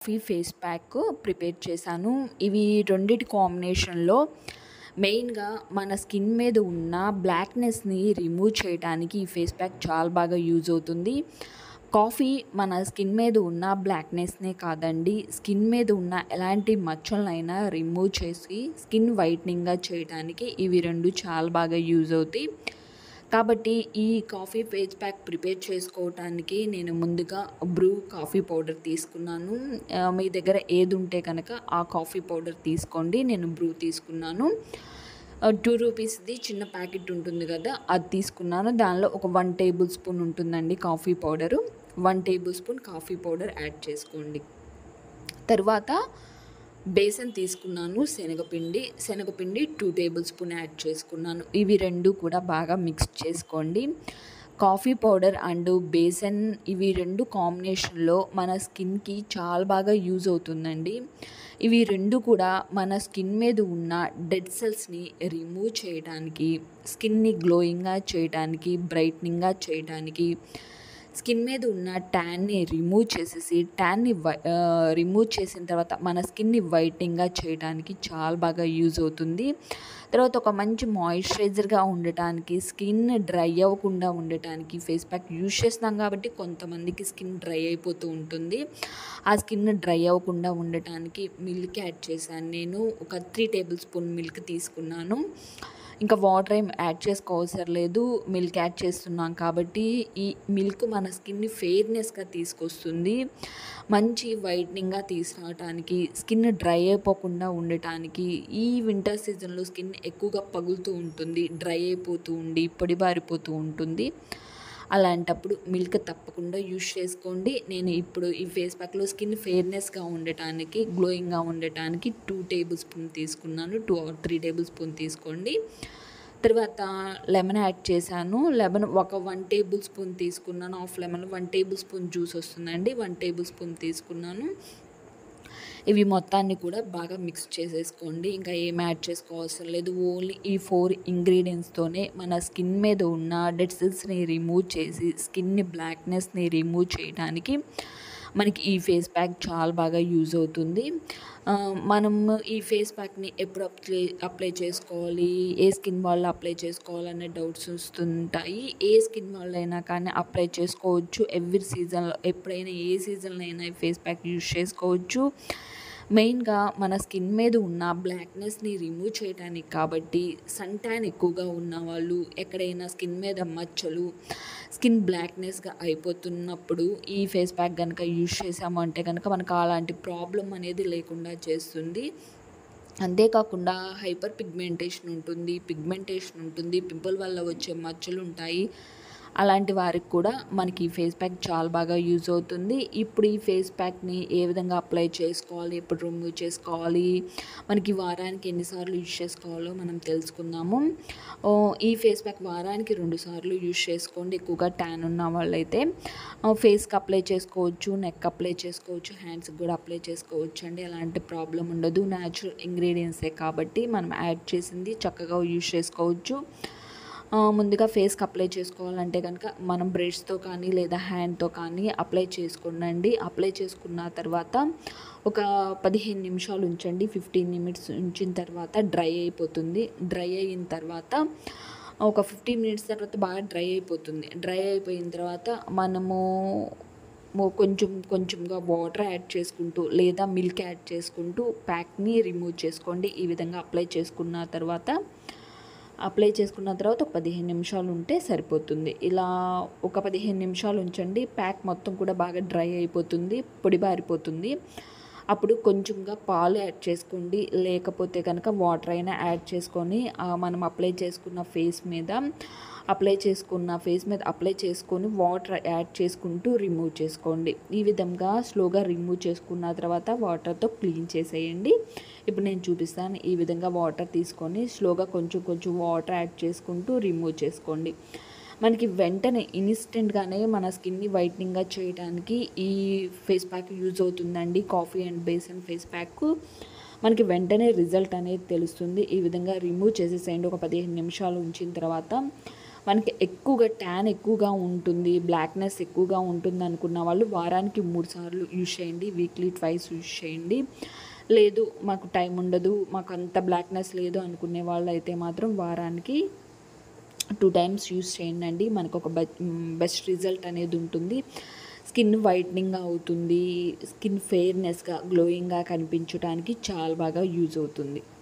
coffee face pack prepare చేశాను ఇవి రెండిటి కాంబినేషన్లో మెయిన్గా మన స్కిన్ మీద ఉన్న బ్లాక్నెస్ని రిమూవ్ చేయడానికి ఈ ఫేస్ ప్యాక్ చాలా బాగా యూజ్ అవుతుంది కాఫీ మన స్కిన్ మీద ఉన్న బ్లాక్నెస్నే కాదండి స్కిన్ మీద ఉన్న ఎలాంటి మచ్చలైనా రిమూవ్ చేసి స్కిన్ వైట్నింగ్గా చేయడానికి ఇవి రెండు చాలా బాగా యూజ్ అవుతాయి కాబట్టి ఈ కాఫీ ఫేస్ ప్యాక్ ప్రిపేర్ చేసుకోవటానికి నేను ముందుగా బ్రూ కాఫీ పౌడర్ తీసుకున్నాను ఆ, మీ దగ్గర ఏది ఉంటే కనుక ఆ కాఫీ పౌడర్ తీసుకోండి నేను బ్రూ తీసుకున్నాను టూ రూపీస్ది చిన్న ప్యాకెట్ ఉంటుంది కదా అది తీసుకున్నాను దానిలో ఒక వన్ టేబుల్ స్పూన్ ఉంటుందండి coffee powder one tablespoon coffee powder add చేసుకోండి తర్వాత బేసన్ తీసుకున్నాను శనగపిండి శనగపిండి టూ టేబుల్ స్పూన్ యాడ్ చేసుకున్నాను ఇవి రెండు కూడా బాగా మిక్స్ చేసుకోండి కాఫీ పౌడర్ అండ్ బేసన్ ఇవి రెండు కాంబినేషన్లో మన స్కిన్కి చాలా బాగా యూజ్ అవుతుందండి ఇవి రెండు కూడా మన స్కిన్ మీద ఉన్న డెడ్ సెల్స్ని రిమూవ్ చేయడానికి స్కిన్ని గ్లోయింగ్గా చేయడానికి బ్రైట్నింగ్గా చేయడానికి స్కిన్ మీద ఉన్న ట్యాన్ని రిమూవ్ చేసేసి ట్యాన్ని రిమూవ్ చేసిన తర్వాత మన స్కిన్ని వైట్నింగ్గా చేయడానికి చాలా బాగా యూజ్ అవుతుంది తర్వాత ఒక మంచి మాయిశ్చరైజర్గా ఉండటానికి స్కిన్ డ్రై అవ్వకుండా ఉండటానికి ఫేస్ ప్యాక్ యూజ్ చేస్తున్నాం కాబట్టి కొంతమందికి స్కిన్ డ్రై అయిపోతూ ఉంటుంది ఆ స్కిన్ డ్రై అవ్వకుండా ఉండటానికి మిల్క్ యాడ్ చేశాను నేను ఒక త్రీ టేబుల్ స్పూన్ మిల్క్ తీసుకున్నాను ఇంకా వాటర్ ఏం యాడ్ చేసుకోవసరం లేదు మిల్క్ యాడ్ చేస్తున్నాం కాబట్టి ఈ మిల్క్ మన స్కిన్ని ఫెయిర్నెస్గా తీసుకొస్తుంది మంచి వైట్నింగ్గా తీసుకురావటానికి స్కిన్ డ్రై అయిపోకుండా ఉండటానికి ఈ వింటర్ సీజన్లో స్కిన్ ఎక్కువగా పగులుతూ ఉంటుంది డ్రై అయిపోతూ ఉండి పొడిబారిపోతూ ఉంటుంది అలాంటప్పుడు మిల్క్ తప్పకుండా యూజ్ చేసుకోండి నేను ఇప్పుడు ఈ ఫేస్ ప్యాక్లో స్కిన్ ఫెయిర్నెస్గా ఉండటానికి గ్లోయింగ్గా ఉండటానికి టూ టేబుల్ స్పూన్ తీసుకున్నాను two or three tablespoon తీసుకోండి తర్వాత లెమన్ యాడ్ చేశాను లెమన్ ఒక వన్ టేబుల్ స్పూన్ తీసుకున్నాను half lemon one tablespoon juice వస్తుందండి వన్ టేబుల్ స్పూన్ తీసుకున్నాను ఇవి మొత్తాన్ని కూడా బాగా మిక్స్ చేసేసుకోండి ఇంకా ఏం యాడ్ చేసుకోవాల్సిన లేదు ఓన్లీ ఈ ఫోర్ ఇంగ్రీడియంట్స్తోనే మన స్కిన్ మీద ఉన్న డెడ్ సెల్స్ని రిమూవ్ చేసి స్కిన్ని బ్లాక్నెస్ని రిమూవ్ చేయడానికి మనకి ఈ ఫేస్ ప్యాక్ చాలా బాగా యూజ్ అవుతుంది ఆ, మనం ఈ ఫేస్ ప్యాక్ని ఎప్పుడు అప్లై అప్లై చేసుకోవాలి ఏ స్కిన్ వాళ్ళు అప్లై చేసుకోవాలనే డౌట్స్ వస్తుంటాయి ఏ స్కిన్ వాళ్ళైనా కానీ అప్లై చేసుకోవచ్చు ఎవ్రీ సీజన్లో ఎప్పుడైనా ఏ సీజన్లో అయినా ఈ ఫేస్ ప్యాక్ యూజ్ చేసుకోవచ్చు మెయిన్గా మన స్కిన్ మీద ఉన్న బ్లాక్నెస్ని రిమూవ్ చేయడానికి కాబట్టి సన్ ట్యాన్ ఎక్కువగా ఉన్న వాళ్ళు ఎక్కడైనా స్కిన్ మీద మచ్చలు స్కిన్ బ్లాక్నెస్గా అయిపోతున్నప్పుడు ఈ ఫేస్ ప్యాక్ కనుక యూజ్ చేసాము అంటే కనుక మనకు అలాంటి ప్రాబ్లం అనేది లేకుండా చేస్తుంది అంతేకాకుండా హైపర్ పిగ్మెంటేషన్ ఉంటుంది పిగ్మెంటేషన్ ఉంటుంది పింపుల్ వల్ల వచ్చే మచ్చలు ఉంటాయి అలాంటి వారికి కూడా మనకి ఈ ఫేస్ ప్యాక్ చాలా బాగా యూజ్ అవుతుంది ఇప్పుడు ఈ ఫేస్ ప్యాక్ని ఏ విధంగా అప్లై చేసుకోవాలి ఎప్పుడు రిమూవ్ చేసుకోవాలి మనకి వారానికి ఎన్నిసార్లు యూజ్ చేసుకోవాలో మనం తెలుసుకుందాము ఓ, ఈ ఫేస్ ప్యాక్ వారానికి రెండు సార్లు యూజ్ చేసుకోండి ఎక్కువగా ట్యాన్ ఉన్న వాళ్ళైతే ఫేస్కి అప్లై చేసుకోవచ్చు నెక్ అప్లై చేసుకోవచ్చు హ్యాండ్స్కి కూడా అప్లై చేసుకోవచ్చు అండి ఎలాంటి ప్రాబ్లం ఉండదు న్యాచురల్ ఇంగ్రీడియంట్సే కాబట్టి మనం యాడ్ చేసింది చక్కగా యూజ్ చేసుకోవచ్చు ఆ, ముందుగా ఫేస్కి అప్లై చేసుకోవాలంటే కనుక మనం బ్రష్తో కానీ లేదా హ్యాండ్తో కానీ అప్లై చేసుకోండి అప్లై చేసుకున్న తర్వాత ఒక పదిహేను నిమిషాలు ఉంచండి ఫిఫ్టీన్ నిమిట్స్ ఉంచిన తర్వాత డ్రై అయిపోతుంది డ్రై అయిన తర్వాత ఒక ఫిఫ్టీన్ మినిట్స్ తర్వాత బాగా డ్రై అయిపోతుంది డ్రై అయిపోయిన తర్వాత మనము మో- కొంచెం కొంచెంగా వాటర్ యాడ్ చేసుకుంటూ లేదా మిల్క్ యాడ్ చేసుకుంటూ ప్యాక్ని రిమూవ్ చేసుకోండి ఈ విధంగా అప్లై చేసుకున్న తర్వాత అప్లై చేసుకున్న తర్వాత ఒక పదిహేను నిమిషాలు ఉంటే సరిపోతుంది ఇలా ఒక పదిహేను నిమిషాలు ఉంచండి ప్యాక్ మొత్తం కూడా బాగా డ్రై అయిపోతుంది పొడిబారిపోతుంది అప్పుడు కొంచెంగా పాలు యాడ్ చేసుకోండి లేకపోతే కనుక వాటర్ అయినా యాడ్ చేసుకొని ఆ, మనం అప్లై చేసుకున్న ఫేస్ మీద అప్లై చేసుకున్న ఫేస్ మీద అప్లై చేసుకొని వాటర్ యాడ్ చేసుకుంటూ రిమూవ్ చేసుకోండి ఈ విధంగా స్లోగా రిమూవ్ చేసుకున్న తర్వాత వాటర్తో క్లీన్ చేసేయండి ఇప్పుడు నేను చూపిస్తాను ఈ విధంగా వాటర్ తీసుకొని స్లోగా కొంచెం కొంచెం వాటర్ యాడ్ చేసుకుంటూ రిమూవ్ చేసుకోండి మనకి వెంటనే ఇన్స్టెంట్గానే మన స్కిన్ని వైట్నింగ్గా చేయడానికి ఈ ఫేస్ ప్యాక్ యూజ్ అవుతుందండి coffee and besan face pack మనకి వెంటనే రిజల్ట్ అనేది తెలుస్తుంది ఈ విధంగా రిమూవ్ చేసేసేయండి ఒక పదిహేను నిమిషాలు ఉంచిన తర్వాత మనకి ఎక్కువగా ట్యాన్ ఎక్కువగా ఉంటుంది బ్లాక్నెస్ ఎక్కువగా ఉంటుంది అనుకున్న వాళ్ళు వారానికి మూడు సార్లు యూజ్ చేయండి వీక్లీ ట్వైస్ యూజ్ చేయండి లేదు మాకు టైం ఉండదు మాకు అంత బ్లాక్నెస్ లేదు అనుకునే వాళ్ళు అయితే మాత్రం వారానికి టూ టైమ్స్ యూస్ చేయండి అండి మనకు ఒక బెస్ట్ రిజల్ట్ అనేది ఉంటుంది స్కిన్ వైట్నింగ్ అవుతుంది స్కిన్ ఫెయిర్నెస్గా గ్లోయింగ్గా కనిపించడానికి చాలా బాగా యూజ్ అవుతుంది